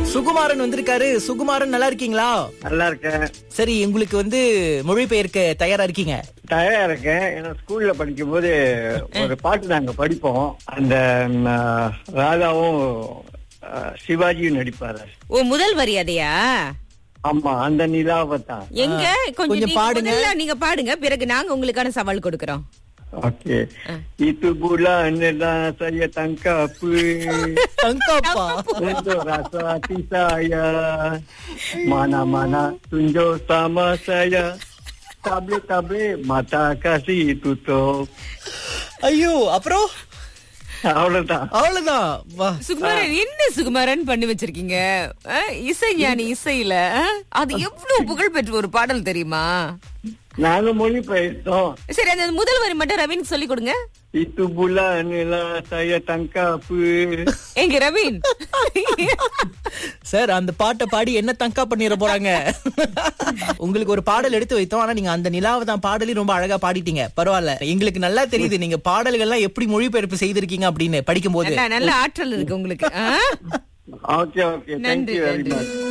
சுகுமாரன் வந்திருக்காரு சுகுமாரன் நல்லா இருக்கீங்களா நல்லா இருக்கேன் சரி உங்களுக்கு வந்து மொழிபெயர்க்க தயாரா இருக்கீங்க தயாரா இருக்கேன் ஏன்னா ஸ்கூல்ல படிக்கும் போது ஒரு பாட்டு நாங்க படிப்போம் அந்த ம், ராதாவும் அஹ், சிவாஜியும் நடிப்பாரு ஓ முதல் வரி அதையா ஆமா அந்த நிலாவை தான் எங்க கொஞ்சம் கொஞ்சம் நீங்க பாடுங்க. முதல்ல நீங்க பாடுங்க பிறகு நாங்க உங்களுக்கான சவால் கொடுக்கறோம் okay itu bulan adalah saya tangkap தங்கப்பா untuk rasa hati saya mana-mana tunjuk sama saya tablet-tablet mata kasih tutup ஐயோ அப்புறம் அவ்வளவுதான் அவ்வளவுதான் வா சுகுமாரன் என்ன சுகுமாரன் பண்ணி வச்சிருக்கீங்க அஹ், இசை ஞானி இசையில அஹ், அது எவ்வளவு புகழ் பெற்ற ஒரு பாடல் தெரியுமா நாங்க மொழி பெயர்த்தோம் சரி அந்த முதல் வரி மட்டும் ரவீன் சொல்லி கொடுங்க itu bulan adalah saya tangkap எங்க ரவீன் சார் அந்த பாட்டை பாடி என்ன தங்கா பண்ணிட போறாங்க உங்களுக்கு ஒரு பாடல் எடுத்து வைத்தோம் ஆனா நீங்க அந்த நிலாவை தான் பாடலையும் ரொம்ப அழகா பாடிட்டீங்க பரவாயில்ல எங்களுக்கு நல்லா தெரியுது நீங்க பாடல்கள்லாம் எப்படி மொழிபெயர்ப்பு செய்திருக்கீங்க அப்படின்னு படிக்கும் போது நல்ல நல்ல ஆற்றல் இருக்கு உங்களுக்கு அஹ்? ஓகே ஓகே நன்றி தேங்க்யூ வெரி நன்றி மச்